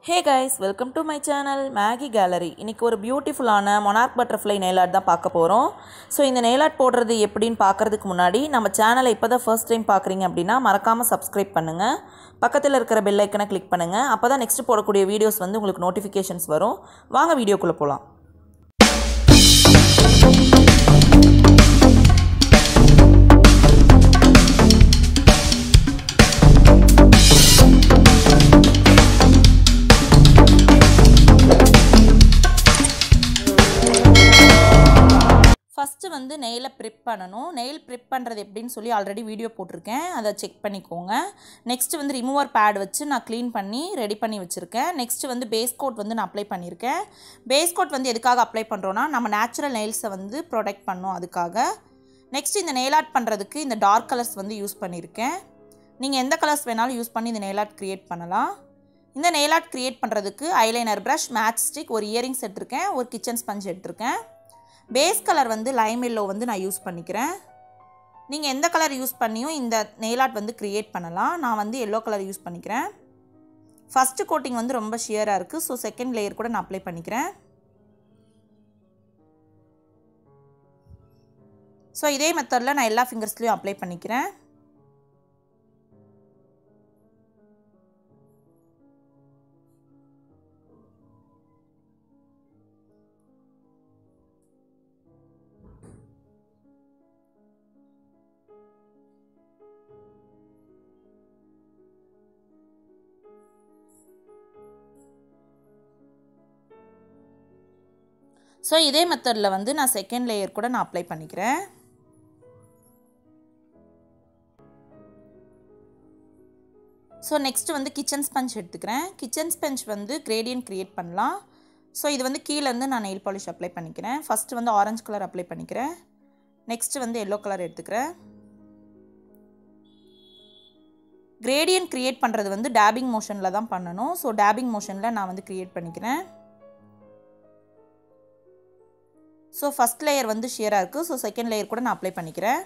hey guys welcome to my channel Maggie Gallery இன்றைக்கி ஒரு பியூட்டிஃபுல்லான மொனார்க் பட்டர்ஃப்ளை நெயில் ஆர்ட் தான் பார்க்க போகிறோம் ஸோ இந்த நெயில் ஆர்ட் போடுறது எப்படின்னு பார்க்குறதுக்கு முன்னாடி நம்ம சேனலை இப்போ தான் ஃபர்ஸ்ட் டைம் பார்க்குறீங்க அப்படின்னா மறக்காமல் சப்ஸ்கிரைப் பண்ணுங்கள் பக்கத்தில் இருக்கிற பெல் ஐக்கனை கிளிக் பண்ணுங்கள் அப்போ தான் நெக்ஸ்ட் போடக்கூடிய வீடியோஸ் வந்து உங்களுக்கு நோட்டிஃபிகேஷன்ஸ் வரும் வாங்க வீடியோக்குள்ளே போகலாம் ஃபஸ்ட்டு வந்து நெயிலை ப்ரிப் பண்ணணும் நெயில் ப்ரிப் பண்ணுறது எப்படின்னு சொல்லி ஆல்ரெடி வீடியோ போட்டிருக்கேன் அதை செக் பண்ணிக்கோங்க நெக்ஸ்ட்டு வந்து ரிமூவர் பேட் வச்சு நான் க்ளீன் பண்ணி ரெடி பண்ணி வச்சுருக்கேன் நெக்ஸ்ட்டு வந்து பேஸ் கோட் வந்து நான் அப்ளை பண்ணியிருக்கேன் பேஸ் கோட் வந்து எதுக்காக அப்ளை பண்ணுறோன்னா நம்ம நேச்சுரல் நெயில்ஸை வந்து ப்ரொடெக்ட் பண்ணோம் அதுக்காக நெக்ஸ்ட் இந்த நெயில் ஆர்ட் பண்ணுறதுக்கு இந்த டார்க் கலர்ஸ் வந்து யூஸ் பண்ணியிருக்கேன் நீங்கள் எந்த கலர்ஸ் வேணாலும் யூஸ் பண்ணி இந்த நெயில் ஆர்ட் க்ரியேட் பண்ணலாம் இந்த நெயில் ஆர்ட் க்ரியேட் பண்ணுறதுக்கு ஐலைனர் ப்ரஷ் மேட்ச் ஸ்டிக் ஒரு இயரிங்ஸ் எடுத்திருக்கேன் ஒரு கிச்சன் ஸ்பஞ்ச் எடுத்திருக்கேன் பேஸ் கலர் வந்து லைம் எல்லோ வந்து நான் யூஸ் பண்ணிக்கிறேன் நீங்கள் எந்த கலர் யூஸ் பண்ணியும் இந்த நெயில் ஆர்ட் வந்து க்ரியேட் பண்ணலாம் நான் வந்து எல்லோ கலர் யூஸ் பண்ணிக்கிறேன் ஃபஸ்ட்டு கோட்டிங் வந்து ரொம்ப ஷியராக இருக்குது ஸோ செகண்ட் லேயர் கூட நான் அப்ளை பண்ணிக்கிறேன் ஸோ இதே மெத்தடில் நான் எல்லா ஃபிங்கர்ஸ்லேயும் அப்ளை பண்ணிக்கிறேன் ஸோ இதே மெத்தடில் வந்து நான் செகண்ட் லேயர் கூட நான் அப்ளை பண்ணிக்கிறேன் ஸோ நெக்ஸ்ட் வந்து கிச்சன் ஸ்பஞ்ச் எடுத்துக்கிறேன் கிச்சன் ஸ்பஞ்ச் வந்து கிரேடியன்ட் க்ரியேட் பண்ணலாம் ஸோ இது வந்து கீழேருந்து நான் நெயில் பாலிஷ் அப்ளை பண்ணிக்கிறேன் ஃபஸ்ட்டு வந்து ஆரஞ்சு கலர் அப்ளை பண்ணிக்கிறேன் நெக்ஸ்ட்டு வந்து எல்லோ கலர் எடுத்துக்கிறேன் கிரேடியன்ட் க்ரியேட் பண்ணுறது வந்து டேபிங் மோஷனில் தான் பண்ணணும் ஸோ டேபிங் மோஷனில் நான் வந்து க்ரியேட் பண்ணிக்கிறேன் ஸோ ஃபஸ்ட் லேயர் வந்து ஷியராக இருக்குது ஸோ செகண்ட் லேயர் கூட நான் அப்ளை பண்ணிக்கிறேன்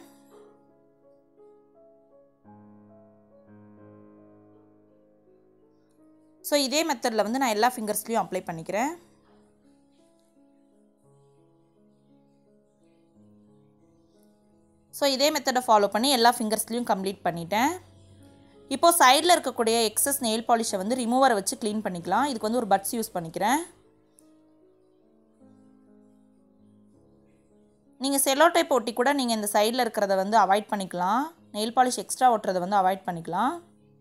ஸோ இதே மெத்தடில் வந்து நான் எல்லா ஃபிங்கர்ஸ்லேயும் அப்ளை பண்ணிக்கிறேன் ஸோ இதே மெத்தடை ஃபாலோ பண்ணி எல்லா ஃபிங்கர்ஸ்லேயும் கம்ப்ளீட் பண்ணிட்டேன் இப்போது சைடில் இருக்கக்கூடிய எக்ஸஸ் நெயில் பாலிஷை வந்து ரிமூவரை வச்சு க்ளீன் பண்ணிக்கலாம் இதுக்கு வந்து ஒரு பட்ஸ் யூஸ் பண்ணிக்கிறேன் நீங்கள் செல்லோ டைப் ஒட்டி கூட நீங்கள் இந்த சைடில் இருக்கிறத வந்து அவாய்ட் பண்ணிக்கலாம் நெயில் பாலிஷ் எக்ஸ்ட்ரா ஒட்டுறதை வந்து அவாய்ட் பண்ணிக்கலாம்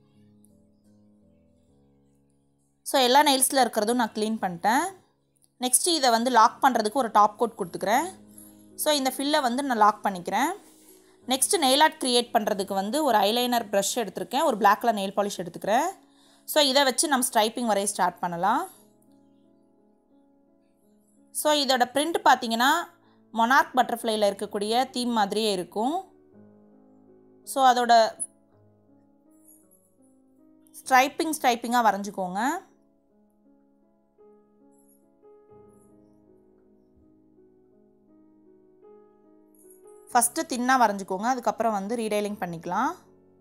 ஸோ எல்லா நெயில்ஸில் இருக்கிறதும் நான் க்ளீன் பண்ணிட்டேன் நெக்ஸ்ட்டு இதை வந்து லாக் பண்ணுறதுக்கு ஒரு டாப் கோட் கொடுத்துக்கிறேன் ஸோ இந்த ஃபில்லை வந்து நான் லாக் பண்ணிக்கிறேன் நெக்ஸ்ட்டு நெயில் ஆர்ட் க்ரியேட் பண்ணுறதுக்கு வந்து ஒரு ஐலைனர் ப்ரஷ் எடுத்திருக்கேன் ஒரு பிளாக் கலர் நெயில் பாலிஷ் எடுத்துக்கிறேன் ஸோ இதை வச்சு நம்ம ஸ்ட்ரைப்பிங் வரைய ஸ்டார்ட் பண்ணலாம் ஸோ இதோட பிரிண்ட் பார்த்தீங்கன்னா மொனார்க் பட்டர்ஃப்ளைல இருக்கக்கூடிய தீம் மாதிரியே இருக்கும் ஸோ அதோட ஸ்ட்ரைப்பிங் ஸ்ட்ரைப்பிங்காக வரைஞ்சிக்கோங்க ஃபஸ்ட்டு தின்னாக வரைஞ்சிக்கோங்க அதுக்கப்புறம் வந்து ரீடைலிங் பண்ணிக்கலாம்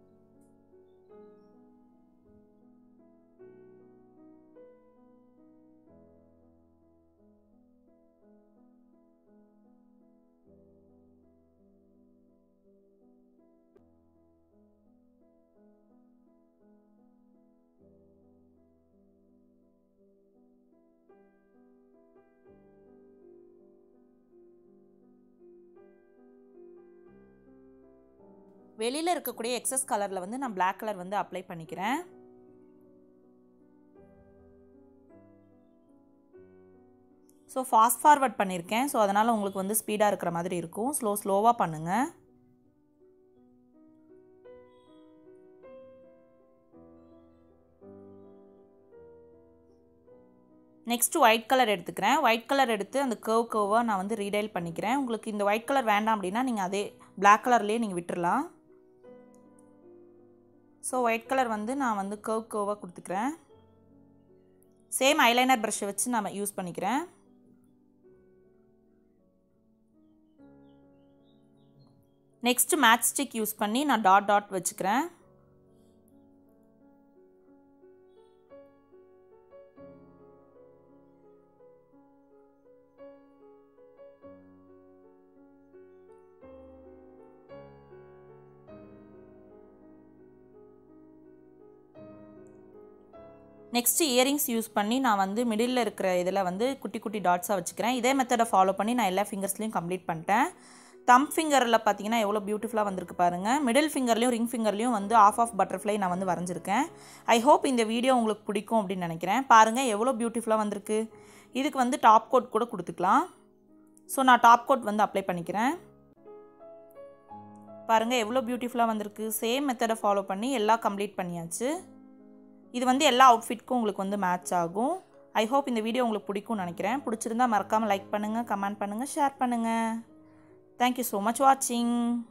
வெளியில் இருக்கக்கூடிய எக்ஸஸ் கலரில் வந்து நான் பிளாக் கலர் வந்து அப்ளை பண்ணிக்கிறேன் ஸோ ஃபாஸ்ட் ஃபார்வர்ட் பண்ணியிருக்கேன் ஸோ அதனால் உங்களுக்கு வந்து ஸ்பீடாக இருக்கிற மாதிரி இருக்கும் ஸ்லோ ஸ்லோவாக பண்ணுங்கள் நெக்ஸ்ட்டு ஒயிட் கலர் எடுத்துக்கிறேன் ஒயிட் கலர் எடுத்து அந்த கர்வ் கர்வாக நான் வந்து ரீடைல் பண்ணிக்கிறேன் உங்களுக்கு இந்த ஒயிட் கலர் வேண்டாம் அப்படின்னா நீங்கள் அதே பிளாக் கலர்லேயே நீங்கள் விட்டுறலாம் ஸோ ஒயிட் கலர் வந்து நான் வந்து கர்வ் கர்வாக கொடுத்துக்கிறேன் சேம் ஐலைனர் ப்ரஷ்ஷை வச்சு நான் யூஸ் பண்ணிக்கிறேன் நெக்ஸ்ட்டு மேட்ச் ஸ்டிக் யூஸ் பண்ணி நான் டாட் டாட் வச்சுக்கிறேன் நெக்ஸ்ட்டு இயரிங்ஸ் யூஸ் பண்ணி நான் வந்து மிடில் இருக்கிற இதில் வந்து குட்டி குட்டி டாட்ஸாக வச்சுக்கிறேன் இதே மெத்தடை ஃபாலோ பண்ணி நான் எல்லா ஃபிங்கர்ஸ்லையும் கம்ப்ளீட் பண்ணிட்டேன் தம் ஃபிங்கரில் பார்த்தீங்கன்னா எவ்வளோ பியூட்டிஃபுல்லாக வந்திருக்கு பாருங்கள் மிடில் ஃபிங்கர்லையும் ரிங் ஃபிங்கர்லையும் வந்து ஆஃப் ஆஃப் பட்டர்ஃப்ளை நான் வந்து வரைஞ்சிருக்கேன் ஐ ஹோப் இந்த வீடியோ உங்களுக்கு பிடிக்கும் அப்படின்னு நினைக்கிறேன் பாருங்கள் எவ்வளோ பியூட்டிஃபுல்லாக வந்திருக்கு இதுக்கு வந்து டாப் கோட் கூட கொடுத்துக்கலாம் ஸோ நான் டாப் கோட் வந்து அப்ளை பண்ணிக்கிறேன் பாருங்கள் எவ்வளோ பியூட்டிஃபுல்லாக வந்திருக்கு சேம் மெத்தடை ஃபாலோ பண்ணி எல்லாம் கம்ப்ளீட் பண்ணியாச்சு இது வந்து எல்லா அவுட்ஃபிட்க்கும் உங்களுக்கு வந்து மேட்ச் ஆகும் ஐ ஹோப் இந்த வீடியோ உங்களுக்கு பிடிக்கும்னு நினைக்கிறேன் பிடிச்சிருந்தா மறக்காமல் லைக் பண்ணுங்கள் கமெண்ட் பண்ணுங்கள் ஷேர் பண்ணுங்கள் தேங்க்யூ ஸோ மச் வாட்சிங்